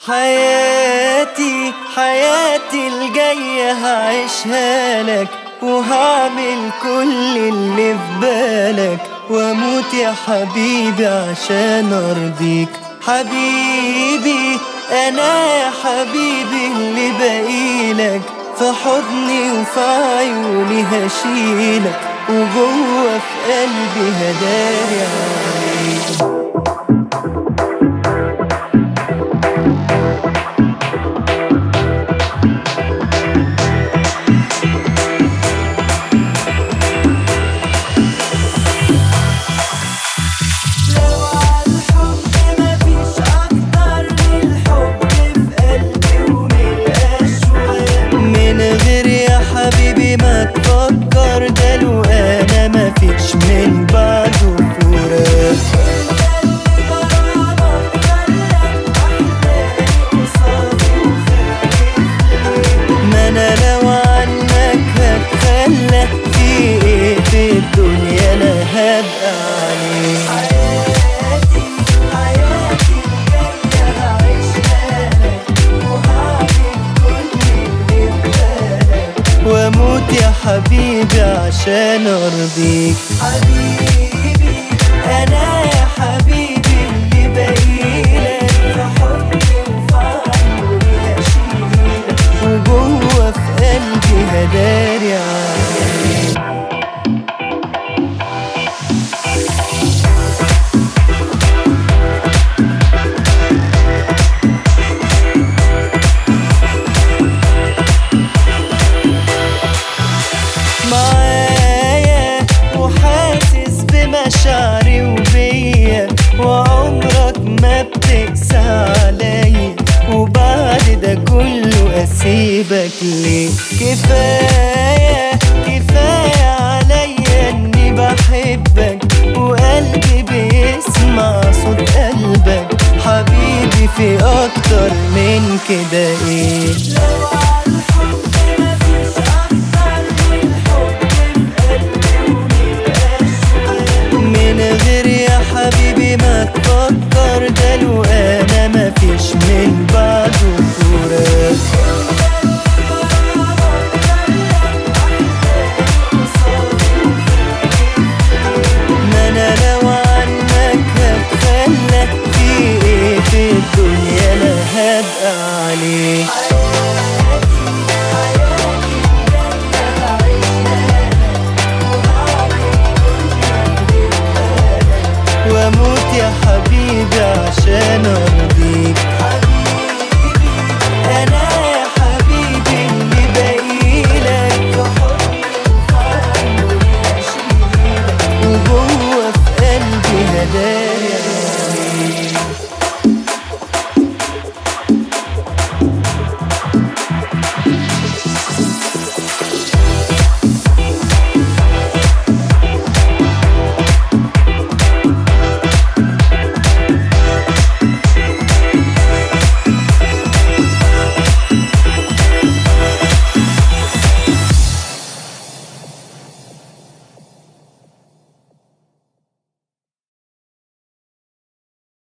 حياتي حياتي الجاية هعيشها لك وهعمل كل اللي في بالك واموت يا حبيبي عشان ارضيك حبيبي انا يا حبيبي اللي باقيلك في حضني وفي عيوني هشيلك وجوه في قلبي هداري عليك لو عالحب مفيش أكتر من الحب في قلبي ومن الأشواق من غير يا حبيبي ما تفكر ده لو أنا مفيش من بعده فراق ما أنا لو عنك هتخلى في إيه في الدنيا أنا هبقى عليك حياتي حياتي الجاية هعيشها لك وهعمل كل اللي في بالك واموت يا حبيبي عشان ارضيك حبيبي انا يا حبيبي اللي باقيلك في حضني وفي عيوني هشيلك وجوه في قلبي هداري عليك معايا وحاسس بمشاعري وبيا وعمرك ما بتقسى عليا وبعد ده كله اسيبك ليه كفايه كفايه عليا اني بحبك وقلبي بيسمع صوت قلبك حبيبي في اكتر من كده ايه لو عالحب مفيش اكتر من الحب في قلبي ومن الاشواق من غير يا حبيبي ما تفكر ده لو انا مفيش من بعده فراق ما انا لو عنك هتخلى في ايه في الدنيا انا هبقى عليك